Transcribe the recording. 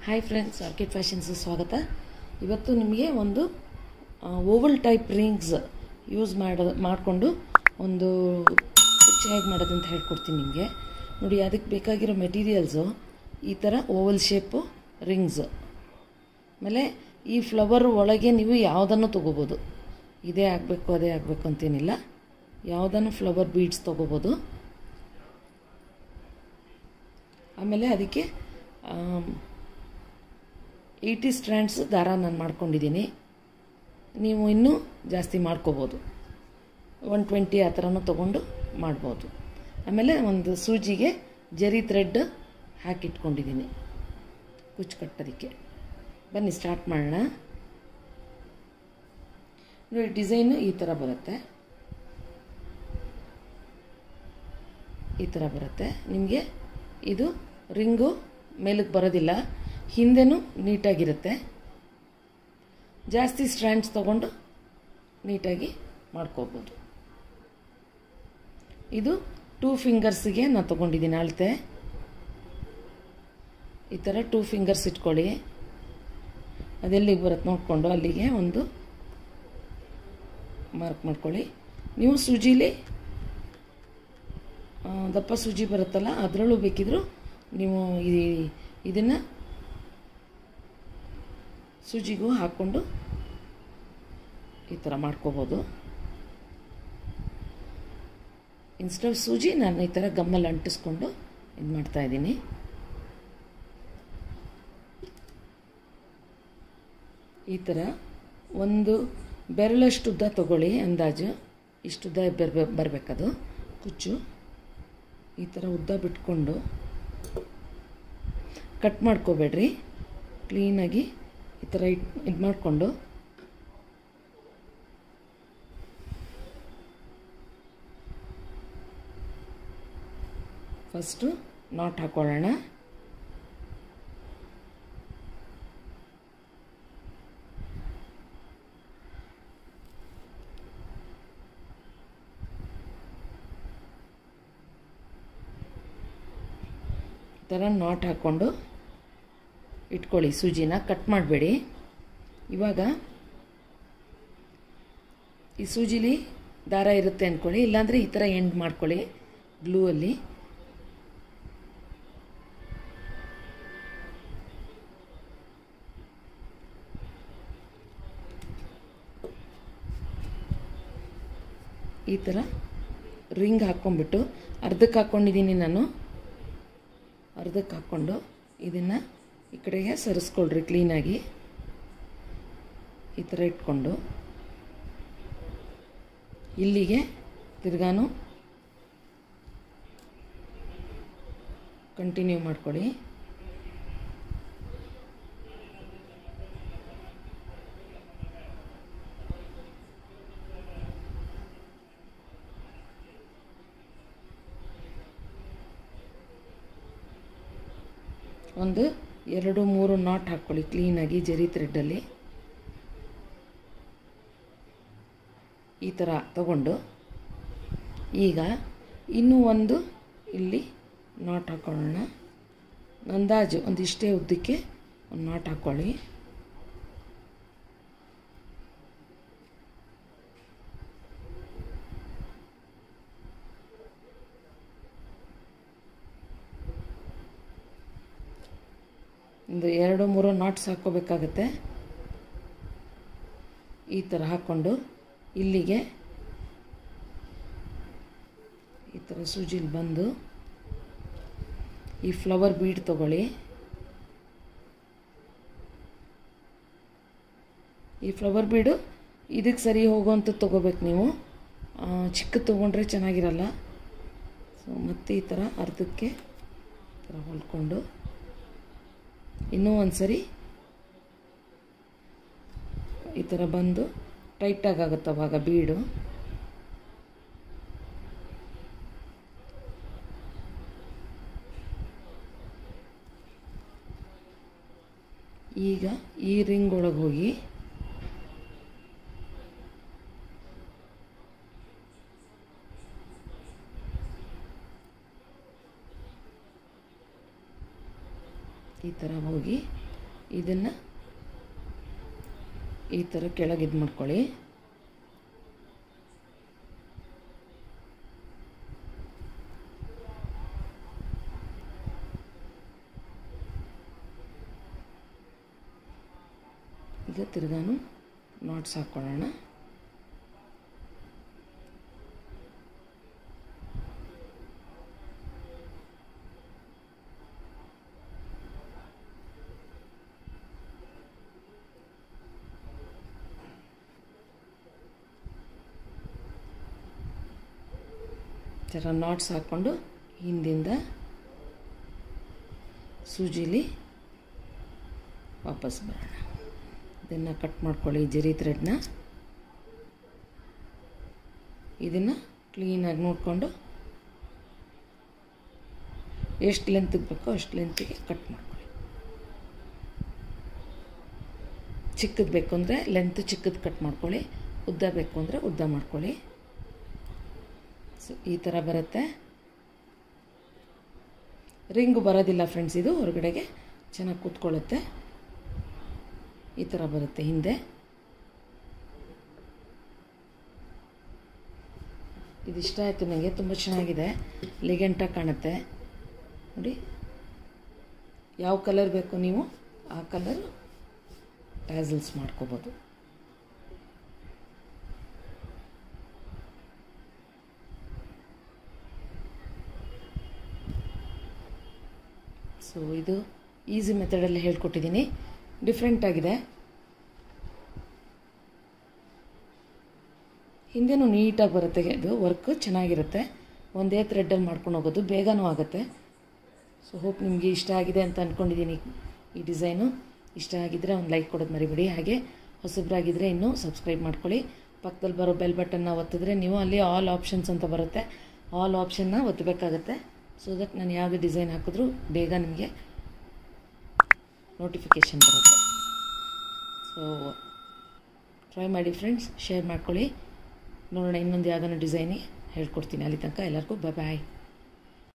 hi friends orchid ಫ್ಯಾಷನ್ಸ್ಗೆ ಸ್ವಾಗತ ಇವತ್ತು ನಿಮಗೆ ಒಂದು ಓವಲ್ ಟೈಪ್ ರಿಂಗ್ಸ್ ಯೂಸ್ ಮಾಡ ಮಾಡಿಕೊಂಡು ಒಂದು ಕುಚ್ಚು ಹೇಗೆ ಮಾಡೋದು ಅಂತ ಹೇಳ್ಕೊಡ್ತೀನಿ ನಿಮಗೆ ನೋಡಿ ಅದಕ್ಕೆ ಬೇಕಾಗಿರೋ ಮೆಟೀರಿಯಲ್ಸು ಈ ಥರ ಓವಲ್ ಶೇಪು ರಿಂಗ್ಸು ಆಮೇಲೆ ಈ ಫ್ಲವರ್ ಒಳಗೆ ನೀವು ಯಾವುದನ್ನು ತೊಗೋಬೋದು ಇದೇ ಆಗಬೇಕು ಅದೇ ಆಗಬೇಕು ಅಂತೇನಿಲ್ಲ ಯಾವುದನ್ನು ಫ್ಲವರ್ ಬೀಡ್ಸ್ ತೊಗೋಬೋದು ಆಮೇಲೆ ಅದಕ್ಕೆ ಏಯ್ಟಿ ಸ್ಟ್ರ್ಯಾಂಡ್ಸ್ ದಾರ ನಾನು ಮಾಡ್ಕೊಂಡಿದ್ದೀನಿ ನೀವು ಇನ್ನೂ ಜಾಸ್ತಿ ಮಾಡ್ಕೋಬೋದು ಒನ್ ಟ್ವೆಂಟಿ ಆ ಥರನೂ ತೊಗೊಂಡು ಮಾಡ್ಬೋದು ಆಮೇಲೆ ಒಂದು ಸೂಜಿಗೆ ಜರಿ ಥ್ರೆಡ್ ಹಾಕಿಟ್ಕೊಂಡಿದ್ದೀನಿ ಕುಚ್ಚು ಕಟ್ಟೋದಕ್ಕೆ ಬನ್ನಿ ಸ್ಟಾರ್ಟ್ ಮಾಡೋಣ ನೋಡಿ ಡಿಸೈನು ಈ ಥರ ಬರುತ್ತೆ ಈ ಥರ ಬರುತ್ತೆ ನಿಮಗೆ ಇದು ರಿಂಗು ಮೇಲಕ್ಕೆ ಬರೋದಿಲ್ಲ ಹಿಂದೆನೂ ನೀಟಾಗಿರುತ್ತೆ ಜಾಸ್ತಿ ಸ್ಟ್ರ್ಯಾಂಡ್ಸ್ ತೊಗೊಂಡು ನೀಟಾಗಿ ಮಾಡ್ಕೋಬೋದು ಇದು ಟೂ ಫಿಂಗರ್ಸಿಗೆ ನಾನು ತೊಗೊಂಡಿದ್ದೀನಿ ಅಳತೆ ಈ ಥರ ಟೂ ಫಿಂಗರ್ಸ್ ಇಟ್ಕೊಳ್ಳಿ ಅದೆಲ್ಲಿಗೆ ಬರುತ್ತೆ ನೋಡಿಕೊಂಡು ಅಲ್ಲಿಗೆ ಒಂದು ಮಾರ್ಕ್ ಮಾಡ್ಕೊಳ್ಳಿ ನೀವು ಸೂಜಿಲಿ ದಪ್ಪ ಸೂಜಿ ಬರುತ್ತಲ್ಲ ಅದರಲ್ಲೂ ಬೇಕಿದ್ರು ನೀವು ಈ ಇದನ್ನು ಸೂಜಿಗೂ ಹಾಕ್ಕೊಂಡು ಈ ಥರ ಮಾಡ್ಕೋಬೋದು ಇನ್ಸ್ಟವ್ ಸೂಜಿ ನಾನು ಈ ಥರ ಗಮ್ಮಲ್ಲಿ ಅಂಟಿಸ್ಕೊಂಡು ಇದು ಮಾಡ್ತಾಯಿದ್ದೀನಿ ಈ ಥರ ಒಂದು ಬೆರಳಷ್ಟು ಉದ್ದ ತಗೊಳ್ಳಿ ಅಂದಾಜು ಇಷ್ಟುದ್ದ ಬರ್ಬೇ ಬರಬೇಕದು ಕುಚ್ಚು ಈ ಥರ ಉದ್ದ ಬಿಟ್ಕೊಂಡು ಕಟ್ ಮಾಡ್ಕೋಬೇಡ್ರಿ ಕ್ಲೀನಾಗಿ ಈ ಥರ ಇಟ್ ಇದು ಮಾಡಿಕೊಂಡು ಫಸ್ಟು ನಾಟ್ ಹಾಕ್ಕೊಳ್ಳೋಣ ಈ ಥರ ನಾಟ್ ಹಾಕ್ಕೊಂಡು ಇಟ್ಕೊಳ್ಳಿ ಸೂಜಿನ ಕಟ್ ಮಾಡಬೇಡಿ ಇವಾಗ ಈ ಸೂಜಿಲಿ ದಾರ ಇರುತ್ತೆ ಅಂದ್ಕೊಳ್ಳಿ ಇಲ್ಲಾಂದರೆ ಈ ಥರ ಎಂಡ್ ಮಾಡ್ಕೊಳ್ಳಿ ಗ್ಲೂ ಅಲ್ಲಿ ಈ ಥರ ರಿಂಗ್ ಹಾಕ್ಕೊಂಬಿಟ್ಟು ಅರ್ಧಕ್ಕೆ ಹಾಕ್ಕೊಂಡಿದ್ದೀನಿ ನಾನು ಅರ್ಧಕ್ಕೆ ಹಾಕ್ಕೊಂಡು ಇದನ್ನು ಈ ಕಡೆಗೆ ಸರಿಸ್ಕೊಳ್ರಿ ಕ್ಲೀನಾಗಿ ಈ ಥರ ಇಟ್ಕೊಂಡು ಇಲ್ಲಿಗೆ ತಿರ್ಗಾನು ಕಂಟಿನ್ಯೂ ಮಾಡ್ಕೊಳ್ಳಿ ಒಂದು ಎರಡು ಮೂರು ನಾಟ್ ಹಾಕ್ಕೊಳ್ಳಿ ಕ್ಲೀನಾಗಿ ಜರಿ ಥ್ರೆಡ್ಡಲ್ಲಿ ಈ ಥರ ತಗೊಂಡು ಈಗ ಇನ್ನೂ ಒಂದು ಇಲ್ಲಿ ನಾಟ್ ಹಾಕ್ಕೊಳ್ಳೋಣ ಅಂದಾಜು ಒಂದಿಷ್ಟೇ ಉದ್ದಕ್ಕೆ ಒಂದು ನಾಟ್ ಹಾಕ್ಕೊಳ್ಳಿ ಒಂದು ಎರಡು ಮೂರು ನಾಟ್ಸ್ ಹಾಕ್ಕೋಬೇಕಾಗತ್ತೆ ಈ ಥರ ಹಾಕ್ಕೊಂಡು ಇಲ್ಲಿಗೆ ಈ ಥರ ಸೂಜಿಲಿ ಬಂದು ಈ ಫ್ಲವರ್ ಬೀಡ್ ತಗೊಳ್ಳಿ ಈ ಫ್ಲವರ್ ಬೀಡು ಇದಕ್ಕೆ ಸರಿ ಹೋಗುವಂಥ ತೊಗೋಬೇಕು ನೀವು ಚಿಕ್ಕ ತೊಗೊಂಡ್ರೆ ಚೆನ್ನಾಗಿರಲ್ಲ ಸೊ ಮತ್ತೆ ಈ ಥರ ಅರ್ಧಕ್ಕೆ ಈ ಥರ ಹೊಲ್ಕೊಂಡು ಇನ್ನೂ ಒಂದು ಸರಿ ಈ ಥರ ಬಂದು ಟೈಟಾಗಿ ಆಗುತ್ತೆ ಅವಾಗ ಬೀಡು ಈಗ ಈ ರಿಂಗ್ ಒಳಗೆ ಹೋಗಿ ಈ ಥರ ಹೋಗಿ ಇದನ್ನು ಈ ಥರ ಕೆಳಗೆ ಇದು ಮಾಡ್ಕೊಳ್ಳಿ ಈಗ ತಿರ್ಗಾನು ನಾಟ್ಸ್ ಹಾಕ್ಕೊಳ್ಳೋಣ ಥರ ನಾಟ್ಸ್ ಹಾಕ್ಕೊಂಡು ಹಿಂದಿಂದ ಸೂಜಿಲಿ ವಾಪಸ್ ಬರೋಣ ಇದನ್ನು ಕಟ್ ಮಾಡ್ಕೊಳ್ಳಿ ಜರಿ ಥ್ರೆಡ್ನ ಇದನ್ನು ಕ್ಲೀನಾಗಿ ನೋಡಿಕೊಂಡು ಎಷ್ಟು ಲೆಂತಿಗೆ ಬೇಕೋ ಅಷ್ಟು ಲೆಂತಿಗೆ ಕಟ್ ಮಾಡ್ಕೊಳ್ಳಿ ಚಿಕ್ಕದು ಬೇಕು ಅಂದರೆ ಲೆಂತ್ ಚಿಕ್ಕದು ಕಟ್ ಮಾಡ್ಕೊಳ್ಳಿ ಉದ್ದ ಬೇಕು ಅಂದರೆ ಉದ್ದ ಮಾಡ್ಕೊಳ್ಳಿ ಸೊ ಈ ಥರ ಬರುತ್ತೆ ರಿಂಗು ಬರೋದಿಲ್ಲ ಫ್ರೆಂಡ್ಸ್ ಇದು ಹೊರಗಡೆಗೆ ಚೆನ್ನಾಗಿ ಕೂತ್ಕೊಳ್ಳುತ್ತೆ ಈ ಥರ ಬರುತ್ತೆ ಹಿಂದೆ ಇದಿಷ್ಟ ಆಯಿತು ನನಗೆ ತುಂಬ ಚೆನ್ನಾಗಿದೆ ಲಿಗೆಂಟಾಗಿ ಕಾಣುತ್ತೆ ನೋಡಿ ಯಾವ ಕಲರ್ ಬೇಕು ನೀವು ಆ ಕಲರ್ ಟ್ಯಾಸಲ್ಸ್ ಮಾಡ್ಕೋಬೋದು ಸೊ ಇದು ಈಸಿ ಮೆಥಡಲ್ಲಿ ಹೇಳ್ಕೊಟ್ಟಿದ್ದೀನಿ ಡಿಫ್ರೆಂಟ್ ಆಗಿದೆ ಹಿಂದೆನೂ ನೀಟಾಗಿ ಬರುತ್ತೆ ಇದು ವರ್ಕ್ ಚೆನ್ನಾಗಿರುತ್ತೆ ಒಂದೇ ಥ್ರೆಡ್ಡಲ್ಲಿ ಮಾಡ್ಕೊಂಡು ಹೋಗೋದು ಬೇಗನೂ ಆಗುತ್ತೆ ಸೊ ಹೋಪ್ ನಿಮಗೆ ಇಷ್ಟ ಆಗಿದೆ ಅಂತ ಅಂದ್ಕೊಂಡಿದ್ದೀನಿ ಈ ಡಿಸೈನು ಇಷ್ಟ ಆಗಿದ್ದರೆ ಒಂದು ಲೈಕ್ ಕೊಡೋದು ಮರಿಬೇಡಿ ಹಾಗೆ ಹೊಸಬ್ರಾಗಿದ್ದರೆ ಇನ್ನೂ ಸಬ್ಸ್ಕ್ರೈಬ್ ಮಾಡ್ಕೊಳ್ಳಿ ಪಕ್ಕದಲ್ಲಿ ಬರೋ ಬೆಲ್ ಬಟನ್ನ ಒತ್ತಿದ್ರೆ ನೀವು ಅಲ್ಲಿ ಆಲ್ ಆಪ್ಷನ್ಸ್ ಅಂತ ಬರುತ್ತೆ ಆಲ್ ಆಪ್ಷನ್ನ ಒತ್ತಬೇಕಾಗತ್ತೆ ಸೊ ದಟ್ ನಾನು ಯಾವುದೇ ಡಿಸೈನ್ ಹಾಕಿದ್ರೂ ಬೇಗ ನಿಮಗೆ ನೋಟಿಫಿಕೇಷನ್ ಬರುತ್ತೆ ಸೊ ಟ್ರೈ ಮಾಡಿ ಫ್ರೆಂಡ್ಸ್ ಶೇರ್ ಮಾಡ್ಕೊಳ್ಳಿ ನೋಡೋಣ ಇನ್ನೊಂದು ಯಾವುದನ್ನು ಡಿಸೈನಿಗೆ ಹೇಳ್ಕೊಡ್ತೀನಿ ಅಲ್ಲಿ ತನಕ ಎಲ್ಲರಿಗೂ ಬಾಯ್